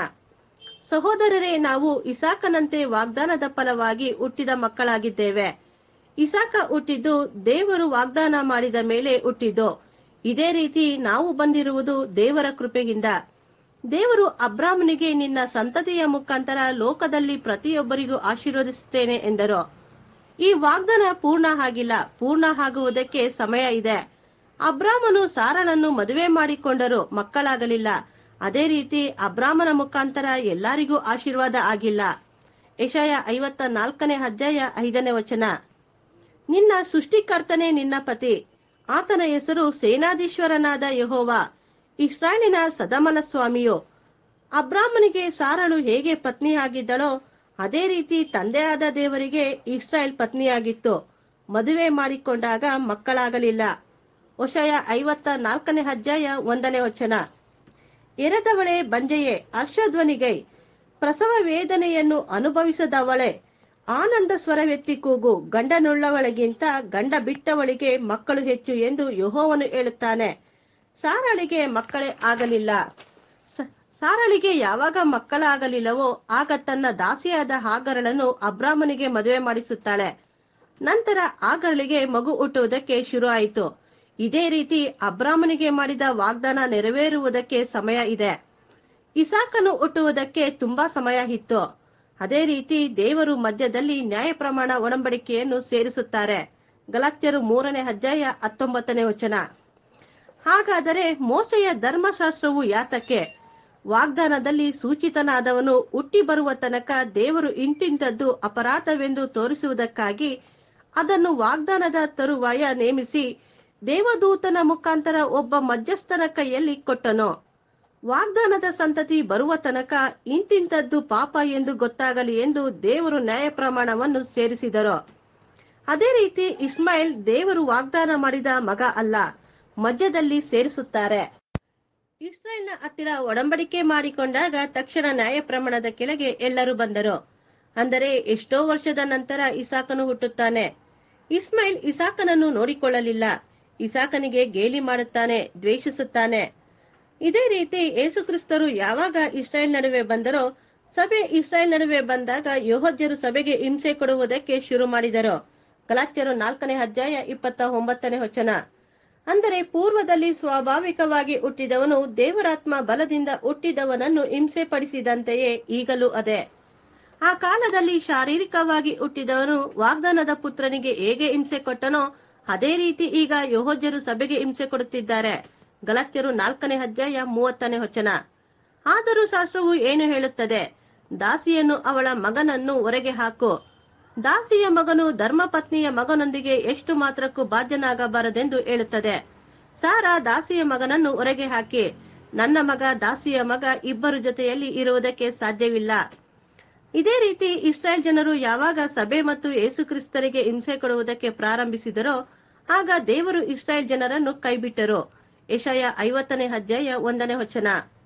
ಸಹೋದರರೇ ನಾವು ಇಸಾಕನಂತೆ ವಾಗ್ದಾನದ ಫಲವಾಗಿ ಹುಟ್ಟಿದ ಮಕ್ಕಳಾಗಿದ್ದೇವೆ ಇಸಾಕ ಹುಟ್ಟಿದ್ದು ದೇವರು ವಾಗ್ದಾನ ಮಾಡಿದ ಮೇಲೆ ಹುಟ್ಟಿದ್ದು ಇದೇ ರೀತಿ ನಾವು ಬಂದಿರುವುದು ದೇವರ ಕೃಪೆಯಿಂದ ದೇವರು ಅಬ್ರಾಹ್ಮನಿಗೆ ನಿನ್ನ ಸಂತತಿಯ ಮುಖಾಂತರ ಲೋಕದಲ್ಲಿ ಪ್ರತಿಯೊಬ್ಬರಿಗೂ ಆಶೀರ್ವದಿಸುತ್ತೇನೆ ಎಂದರು ಈ ವಾಗ್ದಾನ ಪೂರ್ಣ ಆಗಿಲ್ಲ ಪೂರ್ಣ ಆಗುವುದಕ್ಕೆ ಸಮಯ ಇದೆ ಅಬ್ರಾಮನು ಸಾರಳನ್ನು ಮದುವೆ ಮಾಡಿಕೊಂಡರು ಮಕ್ಕಳಾಗಲಿಲ್ಲ ಅದೇ ರೀತಿ ಅಬ್ರಾಮನ ಮುಖಾಂತರ ಎಲ್ಲರಿಗೂ ಆಶೀರ್ವಾದ ಆಗಿಲ್ಲ ಯಶಯ ಐವತ್ತ ನಾಲ್ಕನೇ ಅಧ್ಯಾಯ ಐದನೇ ವಚನ ನಿನ್ನ ಸೃಷ್ಟಿಕರ್ತನೇ ನಿನ್ನ ಪತಿ ಆತನ ಹೆಸರು ಸೇನಾಧೀಶ್ವರನಾದ ಯಹೋವ ಇಸ್ರಾಯೇಲಿನ ಸದಮನ ಸ್ವಾಮಿಯು ಅಬ್ರಾಹ್ಮನಿಗೆ ಸಾರಳು ಹೇಗೆ ಪತ್ನಿಯಾಗಿದ್ದಳೋ ಅದೇ ರೀತಿ ತಂದೆಯಾದ ದೇವರಿಗೆ ಇಸ್ರಾಯೇಲ್ ಪತ್ನಿಯಾಗಿತ್ತು ಮದುವೆ ಮಾಡಿಕೊಂಡಾಗ ಮಕ್ಕಳಾಗಲಿಲ್ಲ ಒಶಯ ಐವತ್ತ ನಾಲ್ಕನೇ ಅಧ್ಯಾಯ ಒಂದನೇ ವಚನ ಎರೆದವಳೆ ಬಂಜೆಯೇ ಹರ್ಷಧ್ವನಿಗೈ ಪ್ರಸವ ವೇದನೆಯನ್ನು ಅನುಭವಿಸದವಳೆ ಆನಂದ ಸ್ವರವೆತ್ತಿ ಕೂಗು ಗಂಡನುಳ್ಳವಳಿಗಿಂತ ಗಂಡ ಬಿಟ್ಟವಳಿಗೆ ಮಕ್ಕಳು ಹೆಚ್ಚು ಎಂದು ಯಹೋವನು ಹೇಳುತ್ತಾನೆ ಸಾರಳಿಗೆ ಮಕ್ಕಳೇ ಆಗಲಿಲ್ಲ ಸ- ಸಾರಳಿಗೆ ಯಾವಾಗ ಮಕ್ಕಳಾಗಲಿಲ್ಲವೋ ಆಗ ತನ್ನ ದಾಸಿಯಾದ ಹಾಗರಳನ್ನು ಅಬ್ರಾಹ್ಮನಿಗೆ ಮದುವೆ ಮಾಡಿಸುತ್ತಾಳೆ ನಂತರ ಆಗರಳಿಗೆ ಮಗು ಹುಟ್ಟುವುದಕ್ಕೆ ಶುರು ಆಯಿತು ಇದೇ ರೀತಿ ಅಬ್ರಾಹ್ಮನಿಗೆ ಮಾಡಿದ ವಾಗ್ದಾನ ನೆರವೇರುವುದಕ್ಕೆ ಸಮಯ ಇದೆ ಇಸಾಕನು ಹುಟ್ಟುವುದಕ್ಕೆ ತುಂಬಾ ಸಮಯ ಇತ್ತು ಅದೇ ರೀತಿ ದೇವರು ಮಧ್ಯದಲ್ಲಿ ನ್ಯಾಯ ಪ್ರಮಾಣ ಒಡಂಬಡಿಕೆಯನ್ನು ಸೇರಿಸುತ್ತಾರೆ ಗಲಾತ್ಯರು ಮೂರನೇ ಅಧ್ಯಾಯ ಹತ್ತೊಂಬತ್ತನೇ ವಚನ ಹಾಗಾದರೆ ಮೋಸೆಯ ಧರ್ಮಶಾಸ್ತ್ರವು ಯಾತಕ್ಕೆ ವಾಗ್ದಾನದಲ್ಲಿ ಸೂಚಿತನಾದವನು ಹುಟ್ಟಿ ಬರುವ ತನಕ ದೇವರು ಇಂತಿಂತದ್ದು ಅಪರಾಧವೆಂದು ತೋರಿಸುವುದಕ್ಕಾಗಿ ಅದನ್ನು ವಾಗ್ದಾನದ ತರುವಾಯ ನೇಮಿಸಿ ದೇವದೂತನ ಮುಖಾಂತರ ಒಬ್ಬ ಮಧ್ಯಸ್ಥನ ಕೈಯಲ್ಲಿ ಕೊಟ್ಟನು ವಾಗ್ದಾನದ ಸಂತತಿ ಬರುವ ತನಕ ಇಂತಿಂತದ್ದು ಪಾಪ ಎಂದು ಗೊತ್ತಾಗಲಿ ಎಂದು ದೇವರು ನ್ಯಾಯ ಪ್ರಮಾಣವನ್ನು ಸೇರಿಸಿದರು ಅದೇ ರೀತಿ ಇಸ್ಮಾಯಿಲ್ ದೇವರು ವಾಗ್ದಾನ ಮಾಡಿದ ಮಗ ಅಲ್ಲ ಮಧ್ಯದಲ್ಲಿ ಸೇರಿಸುತ್ತಾರೆ ಇಸ್ರಾಯೇಲ್ನ ಹತ್ತಿರ ಒಡಂಬಡಿಕೆ ಮಾಡಿಕೊಂಡಾಗ ತಕ್ಷಣ ನ್ಯಾಯ ಪ್ರಮಾಣದ ಕೆಳಗೆ ಎಲ್ಲರೂ ಬಂದರು ಅಂದರೆ ಎಷ್ಟೋ ವರ್ಷದ ನಂತರ ಇಸಾಕನು ಹುಟ್ಟುತ್ತಾನೆ ಇಸ್ಮಾಯಿಲ್ ಇಸಾಕನನ್ನು ನೋಡಿಕೊಳ್ಳಲಿಲ್ಲ ಇಸಾಕನಿಗೆ ಗೇಲಿ ಮಾಡುತ್ತಾನೆ ದ್ವೇಷಿಸುತ್ತಾನೆ ಇದೇ ರೀತಿ ಯೇಸುಕ್ರಿಸ್ತರು ಯಾವಾಗ ಇಸ್ರಾಯೇಲ್ ನಡುವೆ ಬಂದರೋ ಸಭೆ ಇಸ್ರಾಯೇಲ್ ನಡುವೆ ಬಂದಾಗ ಯಹೋದ್ಯರು ಸಭೆಗೆ ಹಿಂಸೆ ಕೊಡುವುದಕ್ಕೆ ಶುರು ಮಾಡಿದರು ಗಲಾತ್ಯರು ನಾಲ್ಕನೇ ಅಧ್ಯಾಯ ಇಪ್ಪತ್ತ ಒಂಬತ್ತನೇ ವಚನ ಅಂದರೆ ಪೂರ್ವದಲ್ಲಿ ಸ್ವಾಭಾವಿಕವಾಗಿ ಹುಟ್ಟಿದವನು ದೇವರಾತ್ಮ ಬಲದಿಂದ ಹುಟ್ಟಿದವನನ್ನು ಹಿಂಸೆ ಪಡಿಸಿದಂತೆಯೇ ಈಗಲೂ ಅದೇ ಆ ಕಾಲದಲ್ಲಿ ಶಾರೀರಿಕವಾಗಿ ಹುಟ್ಟಿದವನು ವಾಗ್ದಾನದ ಪುತ್ರನಿಗೆ ಹೇಗೆ ಹಿಂಸೆ ಕೊಟ್ಟನೋ ಅದೇ ರೀತಿ ಈಗ ಯಹೋಜ್ಯರು ಸಭೆಗೆ ಹಿಂಸೆ ಕೊಡುತ್ತಿದ್ದಾರೆ ಗಲತ್ಯರು ನಾಲ್ಕನೇ ಅಧ್ಯಾಯ ಮೂವತ್ತನೇ ವಚನ ಆದರೂ ಶಾಸ್ತ್ರವು ಏನು ಹೇಳುತ್ತದೆ ದಾಸಿಯನ್ನು ಅವಳ ಮಗನನ್ನು ಹೊರಗೆ ಹಾಕು ದಾಸಿಯ ಮಗನು ಧರ್ಮಪತ್ನಿಯ ಮಗನೊಂದಿಗೆ ಎಷ್ಟು ಮಾತ್ರಕ್ಕೂ ಬಾಧ್ಯನಾಗಬಾರದೆಂದು ಹೇಳುತ್ತದೆ ಸಾರಾ ದಾಸಿಯ ಮಗನನ್ನು ಹೊರಗೆ ಹಾಕಿ ನನ್ನ ಮಗ ದಾಸಿಯ ಮಗ ಇಬ್ಬರು ಜೊತೆಯಲ್ಲಿ ಇರುವುದಕ್ಕೆ ಸಾಧ್ಯವಿಲ್ಲ ಇದೇ ರೀತಿ ಇಸ್ರಾಯೇಲ್ ಜನರು ಯಾವಾಗ ಸಭೆ ಮತ್ತು ಯೇಸುಕ್ರಿಸ್ತರಿಗೆ ಹಿಂಸೆ ಕೊಡುವುದಕ್ಕೆ ಪ್ರಾರಂಭಿಸಿದರೋ ಆಗ ದೇವರು ಇಸ್ರಾಯೇಲ್ ಜನರನ್ನು ಕೈಬಿಟ್ಟರು ಯಶಯ ಐವತ್ತನೇ ಅಧ್ಯಾಯ ಒಂದನೇ ವಚನ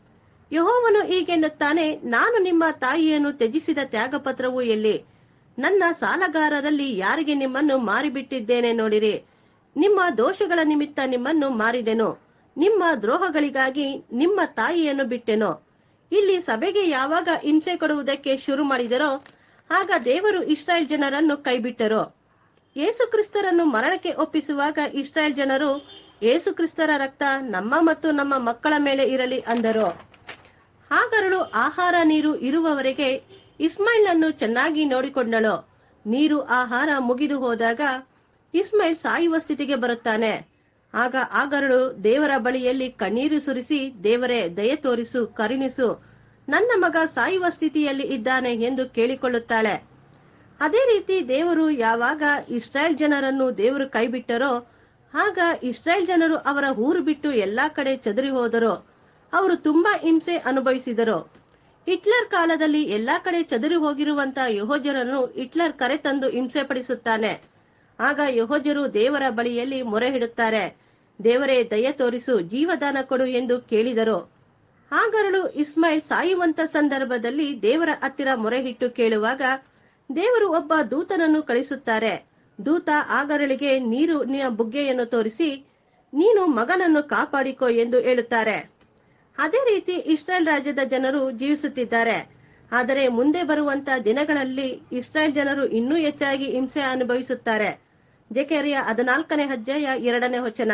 ಯಹೋವನು ಹೀಗೆನ್ನುತ್ತಾನೆ ನಾನು ನಿಮ್ಮ ತಾಯಿಯನ್ನು ತ್ಯಜಿಸಿದ ತ್ಯಾಗಪತ್ರವು ಎಲ್ಲಿ ನನ್ನ ಸಾಲಗಾರರಲ್ಲಿ ಯಾರಿಗೆ ನಿಮ್ಮನ್ನು ಮಾರಿಬಿಟ್ಟಿದ್ದೇನೆ ನೋಡಿರಿ ನಿಮ್ಮ ದೋಷಗಳ ನಿಮಿತ್ತ ನಿಮ್ಮನ್ನು ಮಾರಿದೆನು ನಿಮ್ಮ ದ್ರೋಹಗಳಿಗಾಗಿ ನಿಮ್ಮ ತಾಯಿಯನ್ನು ಬಿಟ್ಟೆನು ಇಲ್ಲಿ ಸಭೆಗೆ ಯಾವಾಗ ಹಿಂಸೆ ಕೊಡುವುದಕ್ಕೆ ಶುರು ಮಾಡಿದರೋ ಆಗ ದೇವರು ಇಸ್ರಾಯೇಲ್ ಜನರನ್ನು ಕೈಬಿಟ್ಟರು ಯೇಸುಕ್ರಿಸ್ತರನ್ನು ಮರಣಕ್ಕೆ ಒಪ್ಪಿಸುವಾಗ ಇಸ್ರಾಯೇಲ್ ಜನರು ಯೇಸುಕ್ರಿಸ್ತರ ರಕ್ತ ನಮ್ಮ ಮತ್ತು ನಮ್ಮ ಮಕ್ಕಳ ಮೇಲೆ ಇರಲಿ ಅಂದರು ಹಾಗರಳು ಆಹಾರ ನೀರು ಇರುವವರೆಗೆ ಇಸ್ಮಾಯಿಲ್ನನ್ನು ಚೆನ್ನಾಗಿ ನೋಡಿಕೊಂಡಳು ನೀರು ಆಹಾರ ಮುಗಿದು ಹೋದಾಗ ಇಸ್ಮಾಯಿಲ್ ಸಾಯುವ ಸ್ಥಿತಿಗೆ ಬರುತ್ತಾನೆ ಆಗ ಆಗರಳು ದೇವರ ಬಳಿಯಲ್ಲಿ ಕಣ್ಣೀರು ಸುರಿಸಿ ದೇವರೇ ದಯೆ ತೋರಿಸು ಕರುಣಿಸು ನನ್ನ ಮಗ ಸಾಯುವ ಸ್ಥಿತಿಯಲ್ಲಿ ಇದ್ದಾನೆ ಎಂದು ಕೇಳಿಕೊಳ್ಳುತ್ತಾಳೆ ಅದೇ ರೀತಿ ದೇವರು ಯಾವಾಗ ಇಸ್ರಾಯೇಲ್ ಜನರನ್ನು ದೇವರು ಕೈಬಿಟ್ಟರೋ ಆಗ ಇಸ್ರಾಯೇಲ್ ಜನರು ಅವರ ಊರು ಬಿಟ್ಟು ಎಲ್ಲಾ ಕಡೆ ಚದುರಿ ಹೋದರು ಅವರು ತುಂಬಾ ಹಿಂಸೆ ಅನುಭವಿಸಿದರು ಹಿಟ್ಲರ್ ಕಾಲದಲ್ಲಿ ಎಲ್ಲಾ ಕಡೆ ಚದುರಿ ಹೋಗಿರುವಂತ ಯಹೋಜರನ್ನು ಹಿಟ್ಲರ್ ಕರೆತಂದು ಹಿಂಸೆ ಪಡಿಸುತ್ತಾನೆ ಆಗ ಯಹೋಜರು ದೇವರ ಬಳಿಯಲ್ಲಿ ಮೊರೆ ಹಿಡುತ್ತಾರೆ ದೇವರೇ ದಯ ತೋರಿಸು ಜೀವದಾನ ಕೊಡು ಎಂದು ಕೇಳಿದರು ಆಗರಳು ಇಸ್ಮಾಯಿಲ್ ಸಾಯುವಂತ ಸಂದರ್ಭದಲ್ಲಿ ದೇವರ ಹತ್ತಿರ ಮೊರೆಹಿಟ್ಟು ಕೇಳುವಾಗ ದೇವರು ಒಬ್ಬ ದೂತನನ್ನು ಕಳಿಸುತ್ತಾರೆ ದೂತ ಆಗರಳಿಗೆ ನೀರಿನ ಬುಗ್ಗೆಯನ್ನು ತೋರಿಸಿ ನೀನು ಮಗನನ್ನು ಕಾಪಾಡಿಕೋ ಎಂದು ಹೇಳುತ್ತಾರೆ ಅದೇ ರೀತಿ ಇಸ್ರಾಯೇಲ್ ರಾಜ್ಯದ ಜನರು ಜೀವಿಸುತ್ತಿದ್ದಾರೆ ಆದರೆ ಮುಂದೆ ಬರುವಂತ ದಿನಗಳಲ್ಲಿ ಇಸ್ರಾಯೇಲ್ ಜನರು ಇನ್ನೂ ಹೆಚ್ಚಾಗಿ ಹಿಂಸೆ ಅನುಭವಿಸುತ್ತಾರೆ ಜೆಕೆರಿಯ ಹದಿನಾಲ್ಕನೇ ಅಧ್ಯಾಯ ಎರಡನೇ ವಚನ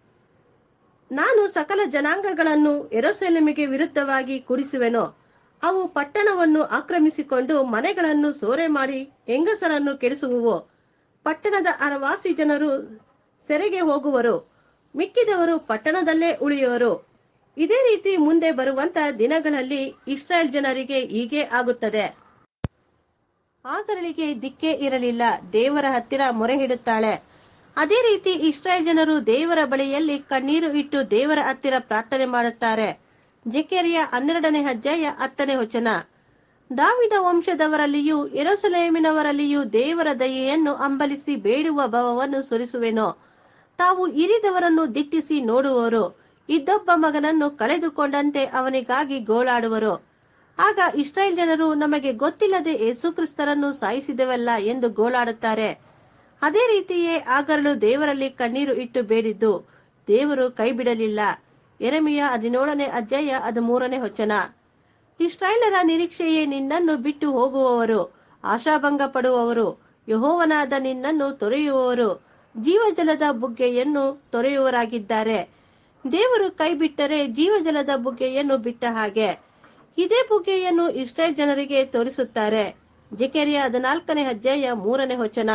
ನಾನು ಸಕಲ ಜನಾಂಗಗಳನ್ನು ಎರೋಸೆಲೆಮಿಗೆ ವಿರುದ್ಧವಾಗಿ ಕೂಡಿಸುವೆನು ಅವು ಪಟ್ಟಣವನ್ನು ಆಕ್ರಮಿಸಿಕೊಂಡು ಮನೆಗಳನ್ನು ಸೋರೆ ಮಾಡಿ ಹೆಂಗಸರನ್ನು ಕೆಡಿಸುವುವು ಪಟ್ಟಣದ ಅರವಾಸಿ ಜನರು ಸೆರೆಗೆ ಹೋಗುವರು ಮಿಕ್ಕಿದವರು ಪಟ್ಟಣದಲ್ಲೇ ಉಳಿಯುವರು ಇದೇ ರೀತಿ ಮುಂದೆ ಬರುವಂತ ದಿನಗಳಲ್ಲಿ ಇಸ್ರಾಯೇಲ್ ಜನರಿಗೆ ಹೀಗೆ ಆಗುತ್ತದೆ ಆಗರಳಿಗೆ ದಿಕ್ಕೇ ಇರಲಿಲ್ಲ ದೇವರ ಹತ್ತಿರ ಮೊರೆ ಹಿಡುತ್ತಾಳೆ ಅದೇ ರೀತಿ ಇಸ್ರಾಯೇಲ್ ಜನರು ದೇವರ ಬಳಿಯಲ್ಲಿ ಕಣ್ಣೀರು ಇಟ್ಟು ದೇವರ ಹತ್ತಿರ ಪ್ರಾರ್ಥನೆ ಮಾಡುತ್ತಾರೆ ಜೆಕೆರಿಯ ಹನ್ನೆರಡನೇ ಅಧ್ಯಾಯ ಹತ್ತನೇ ವಚನ ದಾವಿದ ವಂಶದವರಲ್ಲಿಯೂ ಎರೋಸಲೇಮಿನವರಲ್ಲಿಯೂ ದೇವರ ದಯೆಯನ್ನು ಅಂಬಲಿಸಿ ಬೇಡುವ ಭವವನ್ನು ಸುರಿಸುವೆನು ತಾವು ಇರಿದವರನ್ನು ದಿಟ್ಟಿಸಿ ನೋಡುವರು ಇದ್ದೊಬ್ಬ ಮಗನನ್ನು ಕಳೆದುಕೊಂಡಂತೆ ಅವನಿಗಾಗಿ ಗೋಳಾಡುವರು ಆಗ ಇಸ್ರಾಯೇಲ್ ಜನರು ನಮಗೆ ಗೊತ್ತಿಲ್ಲದೆ ಯೇಸುಕ್ರಿಸ್ತರನ್ನು ಸಾಯಿಸಿದೆವಲ್ಲ ಎಂದು ಗೋಳಾಡುತ್ತಾರೆ ಅದೇ ರೀತಿಯೇ ಆಗರಳು ದೇವರಲ್ಲಿ ಕಣ್ಣೀರು ಇಟ್ಟು ಬೇಡಿದ್ದು ದೇವರು ಕೈಬಿಡಲಿಲ್ಲ ಎರೆಮಿಯ ಹದಿನೇಳನೇ ಅಧ್ಯಾಯ ಹದಿಮೂರನೇ ವಚನ ಇಸ್ರಾಯೇಲರ ನಿರೀಕ್ಷೆಯೇ ನಿನ್ನನ್ನು ಬಿಟ್ಟು ಹೋಗುವವರು ಆಶಾಭಂಗ ಪಡುವವರು ಯಹೋವನಾದ ನಿನ್ನನ್ನು ತೊರೆಯುವವರು ಜೀವಜಲದ ಬುಗ್ಗೆಯನ್ನು ತೊರೆಯುವರಾಗಿದ್ದಾರೆ ದೇವರು ಕೈ ಬಿಟ್ಟರೆ ಜೀವಜಲದ ಬುಗ್ಗೆಯನ್ನು ಬಿಟ್ಟ ಹಾಗೆ ಇದೇ ಬುಗ್ಗೆಯನ್ನು ಇಸ್ರೇಲ್ ಜನರಿಗೆ ತೋರಿಸುತ್ತಾರೆ ಜೆಕೆರಿಯ ಹದಿನಾಲ್ಕನೇ ಅಧ್ಯಾಯ ಮೂರನೇ ವಚನ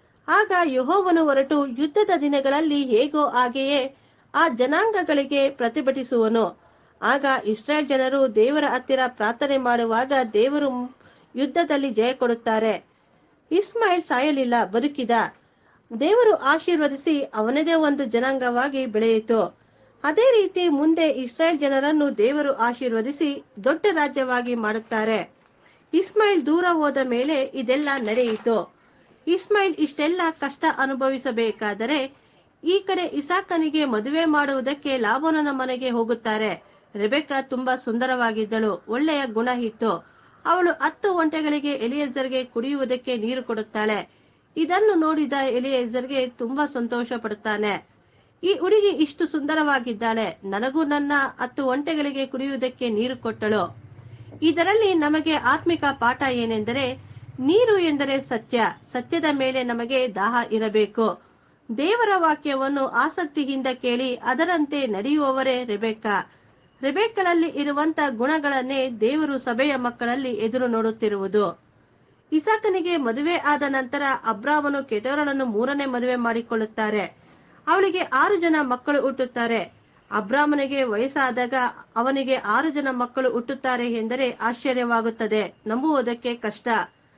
ಆಗ ಯಹೋವನು ಹೊರಟು ಯುದ್ಧದ ದಿನಗಳಲ್ಲಿ ಹೇಗೋ ಹಾಗೆಯೇ ಆ ಜನಾಂಗಗಳಿಗೆ ಪ್ರತಿಭಟಿಸುವನು ಆಗ ಇಸ್ರೇಲ್ ಜನರು ದೇವರ ಹತ್ತಿರ ಪ್ರಾರ್ಥನೆ ಮಾಡುವಾಗ ದೇವರು ಯುದ್ಧದಲ್ಲಿ ಜಯ ಕೊಡುತ್ತಾರೆ ಇಸ್ಮಾಯಿಲ್ ಸಾಯಲಿಲ್ಲ ಬದುಕಿದ ದೇವರು ಆಶೀರ್ವದಿಸಿ ಅವನದೇ ಒಂದು ಜನಾಂಗವಾಗಿ ಬೆಳೆಯಿತು ಅದೇ ರೀತಿ ಮುಂದೆ ಇಸ್ರಾಯೇಲ್ ಜನರನ್ನು ದೇವರು ಆಶೀರ್ವದಿಸಿ ದೊಡ್ಡ ರಾಜ್ಯವಾಗಿ ಮಾಡುತ್ತಾರೆ ಇಸ್ಮಾಯಿಲ್ ದೂರ ಹೋದ ಮೇಲೆ ಇದೆಲ್ಲ ನಡೆಯಿತು ಇಸ್ಮಾಯಿಲ್ ಇಷ್ಟೆಲ್ಲ ಕಷ್ಟ ಅನುಭವಿಸಬೇಕಾದರೆ ಈ ಕಡೆ ಇಸಾಕನಿಗೆ ಮದುವೆ ಮಾಡುವುದಕ್ಕೆ ಲಾಭನನ ಮನೆಗೆ ಹೋಗುತ್ತಾರೆ ರೆಬೆಕ್ಕಾ ತುಂಬಾ ಸುಂದರವಾಗಿದ್ದಳು ಒಳ್ಳೆಯ ಗುಣ ಇತ್ತು ಅವಳು ಹತ್ತು ಒಂಟೆಗಳಿಗೆ ಎಲಿಯೆಜರ್ಗೆ ಕುಡಿಯುವುದಕ್ಕೆ ನೀರು ಕೊಡುತ್ತಾಳೆ ಇದನ್ನು ನೋಡಿದ ಎಲಿಯೆಜರ್ಗೆ ತುಂಬಾ ಸಂತೋಷ ಪಡುತ್ತಾನೆ ಈ ಹುಡುಗಿ ಇಷ್ಟು ಸುಂದರವಾಗಿದ್ದಾಳೆ ನನಗೂ ನನ್ನ ಹತ್ತು ಒಂಟೆಗಳಿಗೆ ಕುಡಿಯುವುದಕ್ಕೆ ನೀರು ಕೊಟ್ಟಳು ಇದರಲ್ಲಿ ನಮಗೆ ಆತ್ಮಿಕ ಪಾಠ ಏನೆಂದರೆ ನೀರು ಎಂದರೆ ಸತ್ಯ ಸತ್ಯದ ಮೇಲೆ ನಮಗೆ ದಾಹ ಇರಬೇಕು ದೇವರ ವಾಕ್ಯವನ್ನು ಆಸಕ್ತಿಯಿಂದ ಕೇಳಿ ಅದರಂತೆ ನಡೆಯುವವರೇ ರೆಬೆಕ್ಕಾ ರೆಬೆಕ್ಕಳಲ್ಲಿ ಇರುವಂತ ಗುಣಗಳನ್ನೇ ದೇವರು ಸಭೆಯ ಮಕ್ಕಳಲ್ಲಿ ಎದುರು ನೋಡುತ್ತಿರುವುದು ಇಸಾಕನಿಗೆ ಮದುವೆ ಆದ ನಂತರ ಅಬ್ರಾಮನು ಕೆಟೋರನನ್ನು ಮೂರನೇ ಮದುವೆ ಮಾಡಿಕೊಳ್ಳುತ್ತಾರೆ ಅವಳಿಗೆ ಆರು ಜನ ಮಕ್ಕಳು ಹುಟ್ಟುತ್ತಾರೆ ಅಬ್ರಾಮನಿಗೆ ವಯಸ್ಸಾದಾಗ ಅವನಿಗೆ ಆರು ಜನ ಮಕ್ಕಳು ಹುಟ್ಟುತ್ತಾರೆ ಎಂದರೆ ಆಶ್ಚರ್ಯವಾಗುತ್ತದೆ ನಂಬುವುದಕ್ಕೆ ಕಷ್ಟ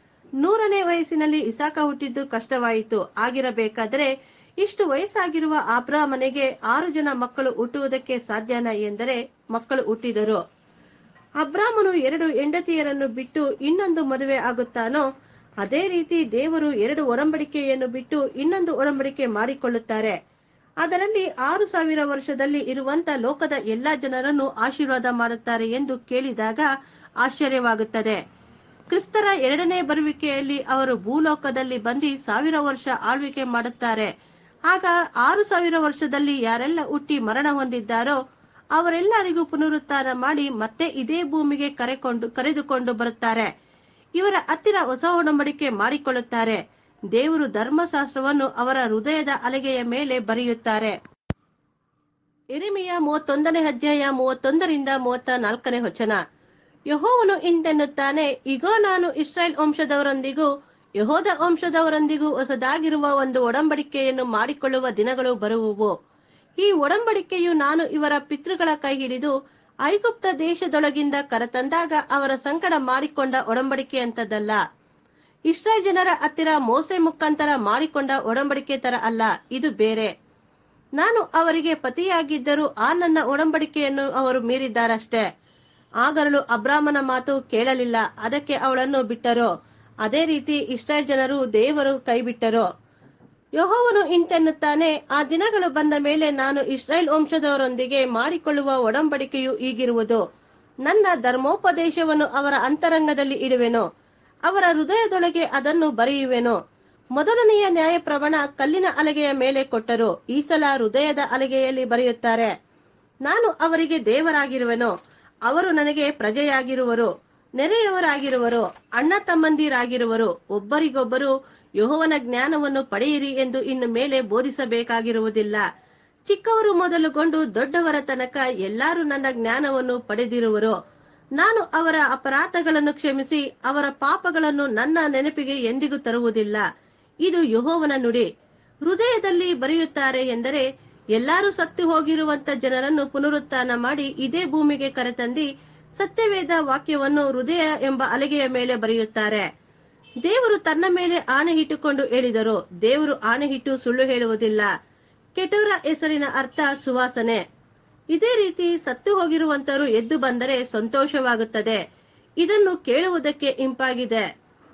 ನೂರನೇ ವಯಸ್ಸಿನಲ್ಲಿ ಇಸಾಕ ಹುಟ್ಟಿದ್ದು ಕಷ್ಟವಾಯಿತು ಆಗಿರಬೇಕಾದರೆ ಇಷ್ಟು ವಯಸ್ಸಾಗಿರುವ ಅಬ್ರಾಮನಿಗೆ ಆರು ಜನ ಮಕ್ಕಳು ಹುಟ್ಟುವುದಕ್ಕೆ ಸಾಧ್ಯನ ಎಂದರೆ ಮಕ್ಕಳು ಹುಟ್ಟಿದರು ಅಬ್ರಾಮನು ಎರಡು ಹೆಂಡತಿಯರನ್ನು ಬಿಟ್ಟು ಇನ್ನೊಂದು ಮದುವೆ ಆಗುತ್ತಾನೋ ಅದೇ ರೀತಿ ದೇವರು ಎರಡು ಒಡಂಬಡಿಕೆಯನ್ನು ಬಿಟ್ಟು ಇನ್ನೊಂದು ಒಡಂಬಡಿಕೆ ಮಾಡಿಕೊಳ್ಳುತ್ತಾರೆ ಅದರಲ್ಲಿ ಆರು ಸಾವಿರ ವರ್ಷದಲ್ಲಿ ಇರುವಂತ ಲೋಕದ ಎಲ್ಲಾ ಜನರನ್ನು ಆಶೀರ್ವಾದ ಮಾಡುತ್ತಾರೆ ಎಂದು ಕೇಳಿದಾಗ ಆಶ್ಚರ್ಯವಾಗುತ್ತದೆ ಕ್ರಿಸ್ತರ ಎರಡನೇ ಬರುವಿಕೆಯಲ್ಲಿ ಅವರು ಭೂಲೋಕದಲ್ಲಿ ಬಂದು ಸಾವಿರ ವರ್ಷ ಆಳ್ವಿಕೆ ಮಾಡುತ್ತಾರೆ ಆಗ ಆರು ಸಾವಿರ ವರ್ಷದಲ್ಲಿ ಯಾರೆಲ್ಲ ಹುಟ್ಟಿ ಮರಣ ಹೊಂದಿದ್ದಾರೋ ಅವರೆಲ್ಲರಿಗೂ ಪುನರುತ್ಥಾನ ಮಾಡಿ ಮತ್ತೆ ಇದೇ ಭೂಮಿಗೆ ಕರೆಕೊಂಡು ಕರೆದುಕೊಂಡು ಬರುತ್ತಾರೆ ಇವರ ಹತ್ತಿರ ಹೊಸ ಒಡಂಬಡಿಕೆ ಮಾಡಿಕೊಳ್ಳುತ್ತಾರೆ ದೇವರು ಧರ್ಮಶಾಸ್ತ್ರವನ್ನು ಅವರ ಹೃದಯದ ಅಲೆಗೆಯ ಮೇಲೆ ಬರೆಯುತ್ತಾರೆ ಇರಿಮಿಯ ಮೂವತ್ತೊಂದನೇ ಅಧ್ಯಾಯ ಮೂವತ್ತೊಂದರಿಂದ ಮೂವತ್ತ ನಾಲ್ಕನೇ ವಚನ ಯಹೋವನು ಇಂತೆನ್ನುತ್ತಾನೆ ಇಗೋ ನಾನು ಇಸ್ರಾಯೇಲ್ ವಂಶದವರೊಂದಿಗೂ ಯಹೋದ ವಂಶದವರೊಂದಿಗೂ ಹೊಸದಾಗಿರುವ ಒಂದು ಒಡಂಬಡಿಕೆಯನ್ನು ಮಾಡಿಕೊಳ್ಳುವ ದಿನಗಳು ಬರುವುವು ಈ ಒಡಂಬಡಿಕೆಯು ನಾನು ಇವರ ಪಿತೃಗಳ ಕೈ ಹಿಡಿದು ಐಗುಪ್ತ ದೇಶದೊಳಗಿಂದ ಕರೆತಂದಾಗ ಅವರ ಸಂಕಟ ಮಾಡಿಕೊಂಡ ಒಡಂಬಡಿಕೆಯಂತದ್ದಲ್ಲ ಇಸ್ರಾಯೇಲ್ ಜನರ ಹತ್ತಿರ ಮೋಸೆ ಮುಖಾಂತರ ಮಾಡಿಕೊಂಡ ಒಡಂಬಡಿಕೆ ತರ ಅಲ್ಲ ಇದು ಬೇರೆ ನಾನು ಅವರಿಗೆ ಪತಿಯಾಗಿದ್ದರೂ ಆ ನನ್ನ ಒಡಂಬಡಿಕೆಯನ್ನು ಅವರು ಮೀರಿದ್ದಾರಷ್ಟೇ ಆಗರಳು ಅಬ್ರಾಮನ ಮಾತು ಕೇಳಲಿಲ್ಲ ಅದಕ್ಕೆ ಅವಳನ್ನು ಬಿಟ್ಟರು ಅದೇ ರೀತಿ ಇಸ್ರಾಯೇಲ್ ಜನರು ದೇವರು ಕೈಬಿಟ್ಟರು ಯಹೋವನು ಇಂತೆನ್ನುತ್ತಾನೆ ಆ ದಿನಗಳು ಬಂದ ಮೇಲೆ ನಾನು ಇಸ್ರಾಯೇಲ್ ವಂಶದವರೊಂದಿಗೆ ಮಾಡಿಕೊಳ್ಳುವ ಒಡಂಬಡಿಕೆಯು ಈಗಿರುವುದು ನನ್ನ ಧರ್ಮೋಪದೇಶವನ್ನು ಅವರ ಅಂತರಂಗದಲ್ಲಿ ಇಡುವೆನು ಅವರ ಹೃದಯದೊಳಗೆ ಅದನ್ನು ಬರೆಯುವೆನು ಮೊದಲನೆಯ ನ್ಯಾಯ ಪ್ರಮಾಣ ಕಲ್ಲಿನ ಅಲಗೆಯ ಮೇಲೆ ಕೊಟ್ಟರು ಈ ಸಲ ಹೃದಯದ ಅಲಗೆಯಲ್ಲಿ ಬರೆಯುತ್ತಾರೆ ನಾನು ಅವರಿಗೆ ದೇವರಾಗಿರುವೆನು ಅವರು ನನಗೆ ಪ್ರಜೆಯಾಗಿರುವರು ನೆರೆಯವರಾಗಿರುವರು ಅಣ್ಣ ತಮ್ಮಂದಿರಾಗಿರುವರು ಒಬ್ಬರಿಗೊಬ್ಬರು ಯಹೋವನ ಜ್ಞಾನವನ್ನು ಪಡೆಯಿರಿ ಎಂದು ಇನ್ನು ಮೇಲೆ ಬೋಧಿಸಬೇಕಾಗಿರುವುದಿಲ್ಲ ಚಿಕ್ಕವರು ಮೊದಲುಗೊಂಡು ದೊಡ್ಡವರ ತನಕ ಎಲ್ಲರೂ ನನ್ನ ಜ್ಞಾನವನ್ನು ಪಡೆದಿರುವರು ನಾನು ಅವರ ಅಪರಾಧಗಳನ್ನು ಕ್ಷಮಿಸಿ ಅವರ ಪಾಪಗಳನ್ನು ನನ್ನ ನೆನಪಿಗೆ ಎಂದಿಗೂ ತರುವುದಿಲ್ಲ ಇದು ಯಹೋವನ ನುಡಿ ಹೃದಯದಲ್ಲಿ ಬರೆಯುತ್ತಾರೆ ಎಂದರೆ ಎಲ್ಲರೂ ಸತ್ತು ಹೋಗಿರುವಂತ ಜನರನ್ನು ಪುನರುತ್ಥಾನ ಮಾಡಿ ಇದೇ ಭೂಮಿಗೆ ಕರೆತಂದಿ ಸತ್ಯವೇದ ವಾಕ್ಯವನ್ನು ಹೃದಯ ಎಂಬ ಅಲೆಗೆಯ ಮೇಲೆ ಬರೆಯುತ್ತಾರೆ ದೇವರು ತನ್ನ ಮೇಲೆ ಆಣೆ ಇಟ್ಟುಕೊಂಡು ಹೇಳಿದರು ದೇವರು ಆಣೆ ಇಟ್ಟು ಸುಳ್ಳು ಹೇಳುವುದಿಲ್ಲ ಕೆಟೋರ ಹೆಸರಿನ ಅರ್ಥ ಸುವಾಸನೆ ಇದೇ ರೀತಿ ಸತ್ತು ಹೋಗಿರುವಂತರು ಎದ್ದು ಬಂದರೆ ಸಂತೋಷವಾಗುತ್ತದೆ ಇದನ್ನು ಕೇಳುವುದಕ್ಕೆ ಇಂಪಾಗಿದೆ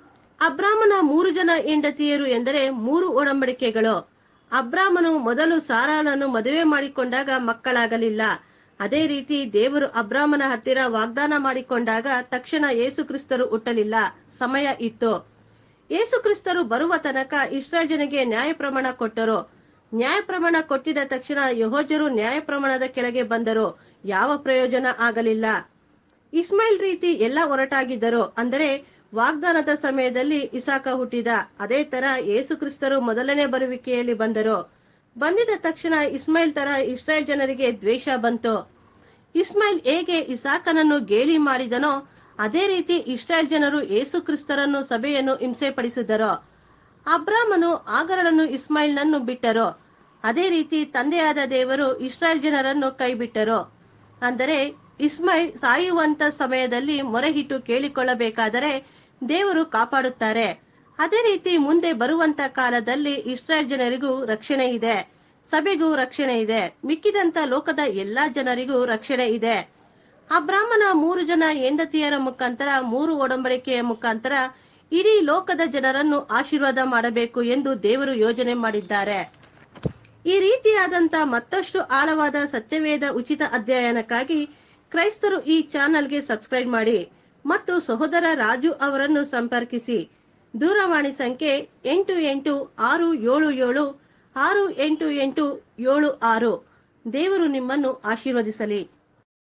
ಅಬ್ರಾಮನ ಮೂರು ಜನ ಹೆಂಡತಿಯರು ಎಂದರೆ ಮೂರು ಒಡಂಬಡಿಕೆಗಳು ಅಬ್ರಾಮನು ಮೊದಲು ಸಾರಾಳನ್ನು ಮದುವೆ ಮಾಡಿಕೊಂಡಾಗ ಮಕ್ಕಳಾಗಲಿಲ್ಲ ಅದೇ ರೀತಿ ದೇವರು ಅಬ್ರಾಮನ ಹತ್ತಿರ ವಾಗ್ದಾನ ಮಾಡಿಕೊಂಡಾಗ ತಕ್ಷಣ ಯೇಸು ಕ್ರಿಸ್ತರು ಹುಟ್ಟಲಿಲ್ಲ ಸಮಯ ಇತ್ತು ಯೇಸು ಕ್ರಿಸ್ತರು ಬರುವ ತನಕ ಇಸ್ರಾಯೇಲ್ ಜನಗೆ ನ್ಯಾಯ ಪ್ರಮಾಣ ಕೊಟ್ಟರು ನ್ಯಾಯ ಪ್ರಮಾಣ ಕೊಟ್ಟಿದ ತಕ್ಷಣ ಯಹೋಜರು ನ್ಯಾಯ ಪ್ರಮಾಣದ ಕೆಳಗೆ ಬಂದರು ಯಾವ ಪ್ರಯೋಜನ ಆಗಲಿಲ್ಲ ಇಸ್ಮಾಯಿಲ್ ರೀತಿ ಎಲ್ಲ ಹೊರಟಾಗಿದ್ದರು ಅಂದರೆ ವಾಗ್ದಾನದ ಸಮಯದಲ್ಲಿ ಇಸಾಕ ಹುಟ್ಟಿದ ಅದೇ ತರ ಯೇಸು ಕ್ರಿಸ್ತರು ಮೊದಲನೇ ಬರುವಿಕೆಯಲ್ಲಿ ಬಂದರು ಬಂದಿದ ತಕ್ಷಣ ಇಸ್ಮಾಯಿಲ್ ತರ ಇಸ್ರಾಯೇಲ್ ಜನರಿಗೆ ದ್ವೇಷ ಬಂತು ಇಸ್ಮಾಯಿಲ್ ಹೇಗೆ ಇಸಾಕನನ್ನು ಗೇಲಿ ಮಾಡಿದನೋ ಅದೇ ರೀತಿ ಇಸ್ರಾಯೇಲ್ ಜನರು ಯೇಸು ಕ್ರಿಸ್ತರನ್ನು ಸಭೆಯನ್ನು ಹಿಂಸೆಪಡಿಸಿದರು ಅಬ್ರಾಮನು ಆಗರಳನ್ನು ಇಸ್ಮಾಯಿಲ್ನನ್ನು ಬಿಟ್ಟರು ಅದೇ ರೀತಿ ತಂದೆಯಾದ ದೇವರು ಇಸ್ರಾಯೇಲ್ ಜನರನ್ನು ಕೈಬಿಟ್ಟರು ಅಂದರೆ ಇಸ್ಮಾಯಿಲ್ ಸಾಯುವಂತ ಸಮಯದಲ್ಲಿ ಮೊರೆಹಿಟ್ಟು ಕೇಳಿಕೊಳ್ಳಬೇಕಾದರೆ ದೇವರು ಕಾಪಾಡುತ್ತಾರೆ ಅದೇ ರೀತಿ ಮುಂದೆ ಬರುವಂತ ಕಾಲದಲ್ಲಿ ಇಸ್ರಾಯೇಲ್ ಜನರಿಗೂ ರಕ್ಷಣೆ ಇದೆ ಸಭೆಗೂ ರಕ್ಷಣೆ ಇದೆ ಮಿಕ್ಕಿದಂತ ಲೋಕದ ಎಲ್ಲಾ ಜನರಿಗೂ ರಕ್ಷಣೆ ಇದೆ ಅಬ್ರಾಹ್ಮನ ಮೂರು ಜನ ಹೆಂಡತಿಯರ ಮುಖಾಂತರ ಮೂರು ಒಡಂಬಡಿಕೆಯ ಮುಖಾಂತರ ಇಡೀ ಲೋಕದ ಜನರನ್ನು ಆಶೀರ್ವಾದ ಮಾಡಬೇಕು ಎಂದು ದೇವರು ಯೋಜನೆ ಮಾಡಿದ್ದಾರೆ ಈ ರೀತಿಯಾದಂತ ಮತ್ತಷ್ಟು ಆಳವಾದ ಸತ್ಯವೇದ ಉಚಿತ ಅಧ್ಯಯನಕ್ಕಾಗಿ ಕ್ರೈಸ್ತರು ಈ ಚಾನೆಲ್ಗೆ ಸಬ್ಸ್ಕ್ರೈಬ್ ಮಾಡಿ ಮತ್ತು ಸಹೋದರ ರಾಜು ಅವರನ್ನು ಸಂಪರ್ಕಿಸಿ ದೂರವಾಣಿ ಸಂಖ್ಯೆ ಎಂಟು ಎಂಟು ಆರು ಏಳು ಏಳು ಆರು ಎಂಟು ಎಂಟು ಏಳು ಆರು ದೇವರು ನಿಮ್ಮನ್ನು ಆಶೀರ್ವದಿಸಲಿ